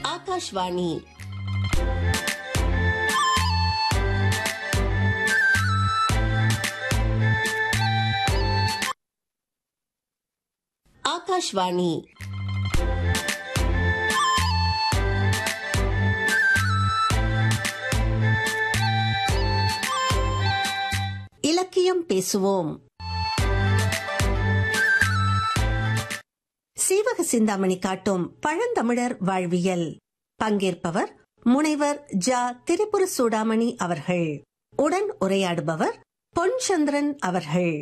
ஆகாஷ்வாணி ஆகாஷ்வாணி இலக்கியம் பேசுவோம் சீவக சிந்தாமணி காட்டும் பழந்தமிழர் வாழ்வியல் பங்கேற்பவர் முனைவர் ஜா திரிபுர சூடாமணி அவர்கள் உடன் உரையாடுபவர் பொன் சந்திரன் அவர்கள்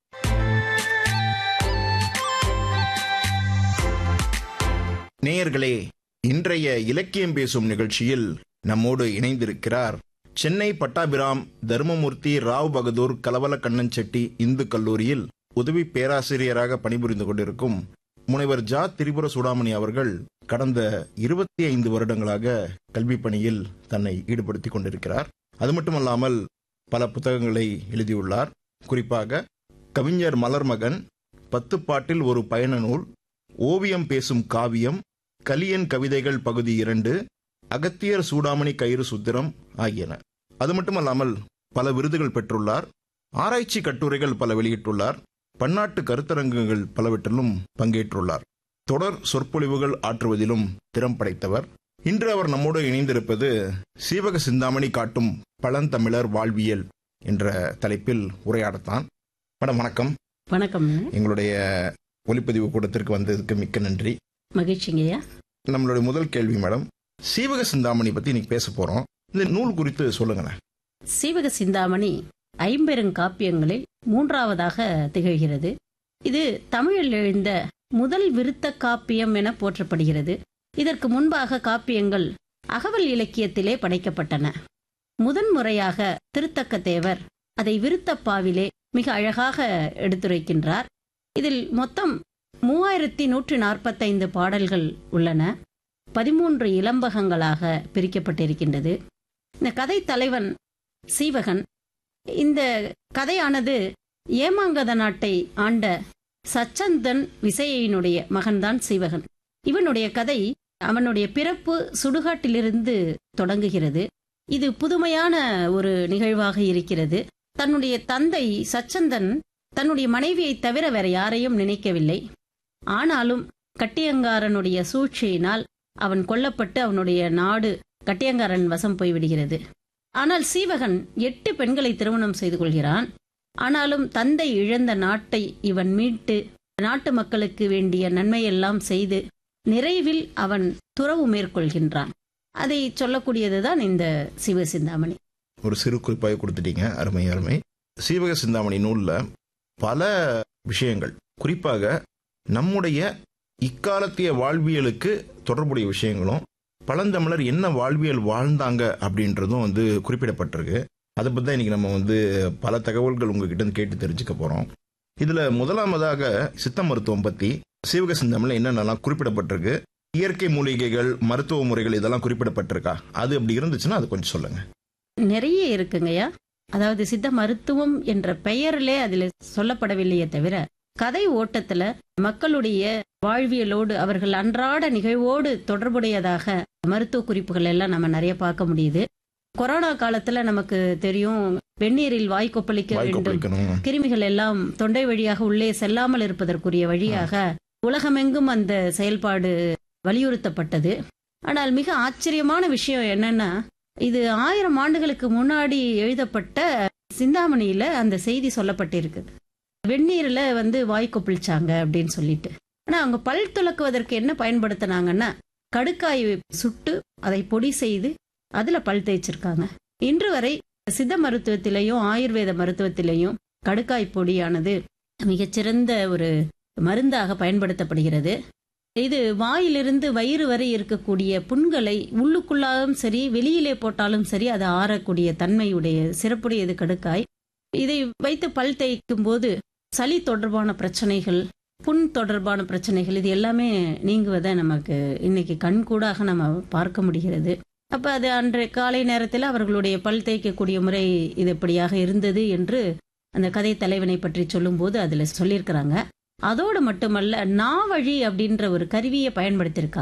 நேயர்களே இன்றைய இலக்கியம் பேசும் நிகழ்ச்சியில் நம்மோடு இணைந்திருக்கிறார் சென்னை பட்டாபிராம் தர்மமூர்த்தி ராவ் பகதூர் கலவல கண்ணன் செட்டி இந்து கல்லூரியில் உதவி பேராசிரியராக பணிபுரிந்து கொண்டிருக்கும் முனைவர் ஜா திரிபுர சூடாமணி அவர்கள் கடந்த இருபத்தி ஐந்து வருடங்களாக கல்வி பணியில் தன்னை ஈடுபடுத்திக் கொண்டிருக்கிறார் அது மட்டுமல்லாமல் பல புத்தகங்களை எழுதியுள்ளார் குறிப்பாக கவிஞர் மலர்மகன் பத்து பாட்டில் ஒரு பயண நூல் ஓவியம் பேசும் காவியம் கலியன் கவிதைகள் பகுதி இரண்டு அகத்தியர் சூடாமணி கயிறு சுத்திரம் ஆகியன அது மட்டுமல்லாமல் பல விருதுகள் பெற்றுள்ளார் ஆராய்ச்சி கட்டுரைகள் பல வெளியிட்டுள்ளார் பன்னாட்டு கருத்தரங்குகள் பலவற்றிலும் பங்கேற்றுள்ளார் தொடர் சொற்பொழிவுகள் ஆற்றுவதிலும் திறம் படைத்தவர் இன்று அவர் நம்மோடு இணைந்திருப்பது சீவக சிந்தாமணி காட்டும் பழந்தமிழர் வாழ்வியல் என்ற தலைப்பில் உரையாடத்தான் மேடம் வணக்கம் வணக்கம் எங்களுடைய ஒலிப்பதிவு கூடத்திற்கு வந்ததுக்கு மிக்க நன்றி மகிழ்ச்சிங்கய்யா நம்மளுடைய முதல் கேள்வி மேடம் சீவக சிந்தாமணி பத்தி இன்னைக்கு பேச போறோம் இந்த நூல் குறித்து சொல்லுங்களேன் சீவக சிந்தாமணி ஐம்பெருங்காப்பியங்களில் மூன்றாவதாக திகழ்கிறது இது தமிழில் எழுந்த முதல் விருத்த காப்பியம் என போற்றப்படுகிறது இதற்கு முன்பாக காப்பியங்கள் அகவல் இலக்கியத்திலே படைக்கப்பட்டன முதன்முறையாக திருத்தக்க தேவர் அதை விருத்தப்பாவிலே மிக அழகாக எடுத்துரைக்கின்றார் இதில் மொத்தம் மூவாயிரத்தி நூற்றி நாற்பத்தைந்து பாடல்கள் உள்ளன பதிமூன்று இலம்பகங்களாக பிரிக்கப்பட்டிருக்கின்றது இந்த கதை தலைவன் சீவகன் இந்த கதையானது ஏமாங்கத நாட்டை ஆண்ட சச்சந்தன் விசையினுடைய மகன்தான் சீவகன் இவனுடைய கதை அவனுடைய பிறப்பு சுடுகாட்டிலிருந்து தொடங்குகிறது இது புதுமையான ஒரு நிகழ்வாக இருக்கிறது தன்னுடைய தந்தை சச்சந்தன் தன்னுடைய மனைவியை தவிர வேற யாரையும் நினைக்கவில்லை ஆனாலும் கட்டியங்காரனுடைய சூழ்ச்சியினால் அவன் கொல்லப்பட்டு அவனுடைய நாடு கட்டியங்காரன் வசம் போய்விடுகிறது ஆனால் சீவகன் எட்டு பெண்களை திருமணம் செய்து கொள்கிறான் ஆனாலும் தந்தை இழந்த நாட்டை இவன் மீட்டு நாட்டு மக்களுக்கு வேண்டிய நன்மையெல்லாம் செய்து நிறைவில் அவன் துறவு மேற்கொள்கின்றான் அதை சொல்லக்கூடியதுதான் இந்த சிவசிந்தாமணி ஒரு சிறு குறிப்பாக கொடுத்துட்டீங்க அருமை அருமை சீவக சிந்தாமணி நூல்ல பல விஷயங்கள் குறிப்பாக நம்முடைய இக்காலத்திய வாழ்வியலுக்கு தொடர்புடைய விஷயங்களும் பழந்தமிழர் என்ன வாழ்வியல் வாழ்ந்தாங்க அப்படின்றதும் வந்து குறிப்பிடப்பட்டிருக்கு அதை பத்தி தான் இன்னைக்கு நம்ம வந்து பல தகவல்கள் உங்ககிட்ட இருந்து கேட்டு தெரிஞ்சுக்க போறோம் இதுல முதலாவதாக சித்த மருத்துவம் பத்தி சீவக சிந்தாமணில என்னென்னலாம் குறிப்பிடப்பட்டிருக்கு இயற்கை மூலிகைகள் மருத்துவ முறைகள் இதெல்லாம் குறிப்பிடப்பட்டிருக்கா அது அப்படி இருந்துச்சுன்னா அது கொஞ்சம் சொல்லுங்க நிறைய இருக்குங்கய்யா அதாவது சித்த மருத்துவம் என்ற பெயரிலே அதில் சொல்லப்படவில்லையே தவிர கதை ஓட்டத்துல மக்களுடைய வாழ்வியலோடு அவர்கள் அன்றாட நிகழ்வோடு தொடர்புடையதாக மருத்துவ குறிப்புகள் எல்லாம் நம்ம நிறைய பார்க்க முடியுது கொரோனா காலத்துல நமக்கு தெரியும் வெந்நீரில் வாய் கொப்பளிக்க வாய் வேண்டும் கொப்பளிக்கணும் கிருமிகள் எல்லாம் தொண்டை வழியாக உள்ளே செல்லாமல் இருப்பதற்குரிய வழியாக உலகமெங்கும் அந்த செயல்பாடு வலியுறுத்தப்பட்டது ஆனால் மிக ஆச்சரியமான விஷயம் என்னன்னா இது ஆயிரம் ஆண்டுகளுக்கு முன்னாடி எழுதப்பட்ட சிந்தாமணியில அந்த செய்தி சொல்லப்பட்டிருக்குது வெந்நீர்ல வந்து வாய் கொப்பளிச்சாங்க அப்படின்னு சொல்லிட்டு ஆனா அவங்க பல் துலக்குவதற்கு என்ன பயன்படுத்தினாங்கன்னா கடுக்காய் சுட்டு அதை பொடி செய்து அதுல பல் தேய்ச்சிருக்காங்க இன்று வரை சித்த மருத்துவத்திலையும் ஆயுர்வேத மருத்துவத்திலையும் கடுக்காய் பொடியானது மிகச்சிறந்த ஒரு மருந்தாக பயன்படுத்தப்படுகிறது இது வாயிலிருந்து வயிறு வரை இருக்கக்கூடிய புண்களை உள்ளுக்குள்ளாலும் சரி வெளியிலே போட்டாலும் சரி அது ஆறக்கூடிய தன்மையுடைய சிறப்புடையது கடுக்காய் இதை வைத்து பல் தேய்க்கும் போது சளி தொடர்பான பிரச்சனைகள் புண் தொடர்பான பிரச்சனைகள் இது எல்லாமே நீங்குவதை நமக்கு இன்னைக்கு கண்கூடாக நம்ம பார்க்க முடிகிறது அப்ப அது அன்றைய காலை நேரத்தில் அவர்களுடைய பல் தேய்க்கக்கூடிய முறை இது எப்படியாக இருந்தது என்று அந்த கதை தலைவனை பற்றி சொல்லும்போது அதுல சொல்லியிருக்கிறாங்க அதோடு மட்டுமல்ல நாவழி அப்படின்ற ஒரு கருவியை பயன்படுத்தியிருக்காங்க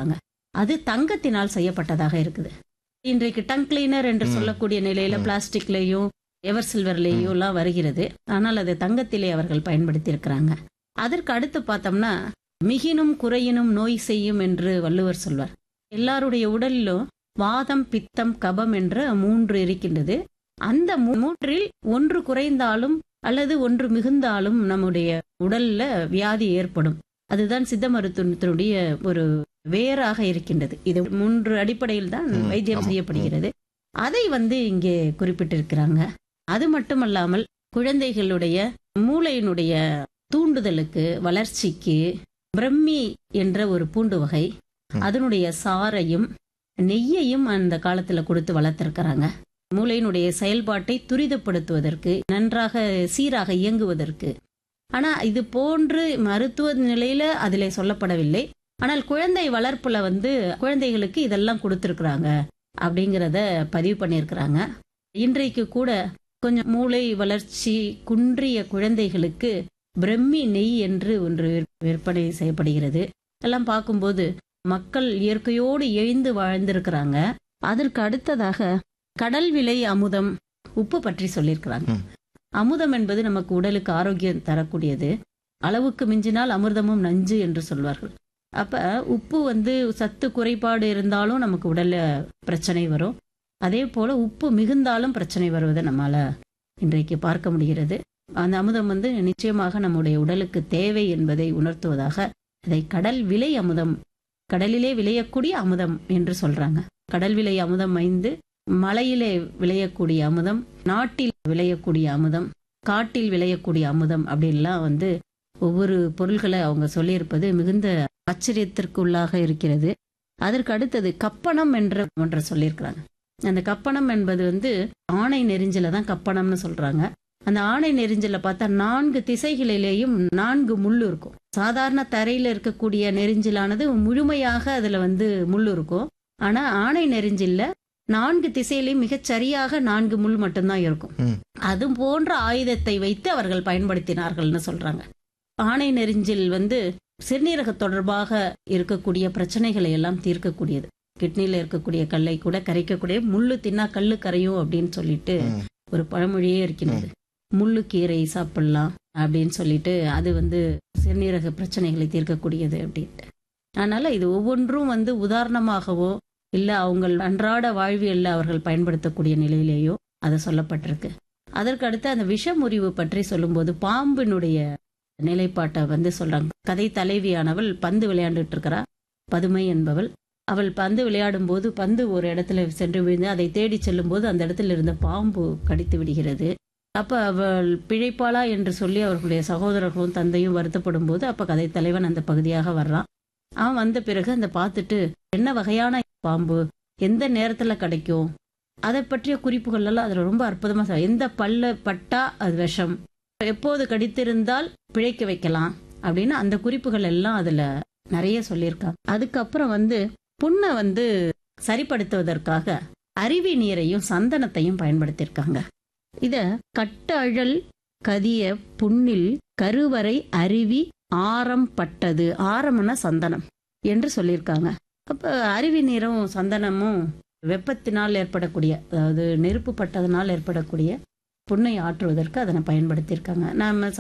அது தங்கத்தினால் செய்யப்பட்டதாக இருக்குது இன்றைக்கு டங் கிளீனர் என்று ம். சொல்லக்கூடிய நிலையில ம். பிளாஸ்டிக்லயும் எவர் சில்வர்லயும் எல்லாம் வருகிறது ஆனால் அது தங்கத்திலே அவர்கள் பயன்படுத்தி இருக்கிறாங்க அதற்கு அடுத்து பார்த்தோம்னா மிகினும் குறையினும் நோய் செய்யும் என்று வள்ளுவர் சொல்வார் எல்லாருடைய உடலிலும் வாதம் பித்தம் கபம் என்ற மூன்று இருக்கின்றது அந்த மூ- மூன்றில் ஒன்று குறைந்தாலும் அல்லது ஒன்று மிகுந்தாலும் நம்முடைய உடல்ல வியாதி ஏற்படும் அதுதான் சித்த மருத்துவத்தினுடைய ஒரு வேறாக இருக்கின்றது இது மூன்று அடிப்படையில் தான் ம், வைத்தியம் ஆமா. செய்யப்படுகிறது அதை வந்து இங்கே குறிப்பிட்டிருக்கிறாங்க அது மட்டுமல்லாமல் குழந்தைகளுடைய மூளையினுடைய தூண்டுதலுக்கு வளர்ச்சிக்கு பிரம்மி என்ற ஒரு பூண்டு வகை ம். அதனுடைய சாறையும் நெய்யையும் அந்த காலத்துல கொடுத்து வளர்த்திருக்கிறாங்க மூளையினுடைய செயல்பாட்டை துரிதப்படுத்துவதற்கு நன்றாக சீராக இயங்குவதற்கு ஆனா இது போன்று மருத்துவ நிலையில அதிலே சொல்லப்படவில்லை ஆனால் குழந்தை வளர்ப்புல வந்து குழந்தைகளுக்கு இதெல்லாம் கொடுத்திருக்கிறாங்க அப்படிங்கிறத பதிவு பண்ணியிருக்கிறாங்க இன்றைக்கு கூட கொஞ்சம் மூளை வளர்ச்சி குன்றிய குழந்தைகளுக்கு பிரம்மி நெய் என்று ஒன்று விற்- விற்பனை செய்யப்படுகிறது எல்லாம் பார்க்கும்போது மக்கள் இயற்கையோடு எழுந்து வாழ்ந்திருக்கிறாங்க அதற்கு அடுத்ததாக கடல் விலை அமுதம் உப்பு பற்றி சொல்லியிருக்கிறாங்க ம். அமுதம் என்பது நமக்கு உடலுக்கு ஆரோக்கியம் தரக்கூடியது அளவுக்கு மிஞ்சினால் அமிர்தமும் நஞ்சு என்று சொல்வார்கள் அப்ப உப்பு வந்து சத்து குறைபாடு இருந்தாலும் நமக்கு உடல்ல பிரச்சனை வரும் அதே போல உப்பு மிகுந்தாலும் பிரச்சனை வருவதை நம்மால இன்றைக்கு பார்க்க முடிகிறது அந்த அமுதம் வந்து நிச்சயமாக நம்முடைய உடலுக்கு தேவை என்பதை உணர்த்துவதாக அதை கடல் விலை அமுதம் கடலிலே விளையக்கூடிய அமுதம் என்று சொல்றாங்க கடல் விலை அமுதம் ஐந்து மலையிலே விளையக்கூடிய அமுதம் நாட்டில் விளையக்கூடிய அமுதம் காட்டில் விளையக்கூடிய அமுதம் அப்படின்லாம் வந்து ஒவ்வொரு பொருள்களை அவங்க சொல்லியிருப்பது மிகுந்த ஆச்சரியத்திற்குள்ளாக இருக்கிறது அதற்கு அடுத்தது கப்பணம் என்ற ஒன்றை சொல்லியிருக்கிறாங்க அந்த கப்பணம் என்பது வந்து ஆணை நெரிஞ்சல தான் கப்பணம்னு சொல்றாங்க அந்த ஆணை நெரிஞ்சல பார்த்தா நான்கு திசைகளிலேயும் நான்கு முள்ளு இருக்கும் சாதாரண தரையில இருக்கக்கூடிய நெரிஞ்சலானது முழுமையாக அதுல வந்து முள் இருக்கும் ஆனா ஆணை நெரிஞ்சில்ல நான்கு திசையிலையும் மிகச் சரியாக நான்கு முள் மட்டும்தான் இருக்கும் ம். அது போன்ற ஆயுதத்தை வைத்து அவர்கள் பயன்படுத்தினார்கள்னு சொல்றாங்க ஆணை நெரிஞ்சில் வந்து சிறுநீரக தொடர்பாக இருக்கக்கூடிய பிரச்சனைகளை எல்லாம் தீர்க்கக்கூடியது கிட்னில இருக்கக்கூடிய கல்லை கூட கரைக்கக்கூடிய முள்ளு தின்னா கல்லு கரையும் அப்படின்னு சொல்லிட்டு ம். ஒரு பழமொழியே இருக்கின்றது முள்ளு கீரை சாப்பிடலாம் அப்படின்னு சொல்லிட்டு அது வந்து சிறுநீரக பிரச்சனைகளை தீர்க்கக்கூடியது அப்படின்ட்டு அதனால இது ஒவ்வொன்றும் வந்து உதாரணமாகவோ இல்ல அவங்க அன்றாட வாழ்வியல்ல அவர்கள் பயன்படுத்தக்கூடிய நிலையிலேயோ அது சொல்லப்பட்டிருக்கு அதற்கு அடுத்து அந்த விஷமுறிவு பற்றி சொல்லும்போது பாம்பினுடைய நிலைப்பாட்டை வந்து சொல்றாங்க கதை தலைவியானவள் பந்து விளையாண்டுட்டு இருக்கிறா பதுமை என்பவள் அவள் பந்து விளையாடும் போது பந்து ஒரு இடத்துல சென்று விழுந்து அதை தேடி செல்லும் போது அந்த இடத்துல இருந்த பாம்பு கடித்து விடுகிறது அப்ப அவள் பிழைப்பாளா என்று சொல்லி அவர்களுடைய சகோதரர்களும் தந்தையும் வருத்தப்படும் போது அப்ப கதை தலைவன் அந்த பகுதியாக வர்றான் அவன் வந்த பிறகு அந்த பார்த்துட்டு என்ன வகையான பாம்பு எந்த நேரத்துல கிடைக்கும் அதை பற்றிய குறிப்புகள் எல்லாம் அதுல ரொம்ப அற்புதமா சொல்ல எந்த பல்ல பட்டா அது விஷம் எப்போது கடித்திருந்தால் பிழைக்க வைக்கலாம் அப்படின்னு அந்த குறிப்புகள் எல்லாம் அதுல நிறைய சொல்லியிருக்காங்க அதுக்கப்புறம் வந்து புண்ணை வந்து சரிப்படுத்துவதற்காக அருவி நீரையும் சந்தனத்தையும் பயன்படுத்தியிருக்காங்க இத கட்டழல் கதிய புண்ணில் கருவறை அருவி ஆரம் பட்டது ஆரம்னா சந்தனம் என்று சொல்லியிருக்காங்க அப்ப அருவி நீரும் சந்தனமும் வெப்பத்தினால் ஏற்படக்கூடிய அதாவது நெருப்பு பட்டதனால் ஏற்படக்கூடிய புண்ணை ஆற்றுவதற்கு அதனை பயன்படுத்தியிருக்காங்க நாம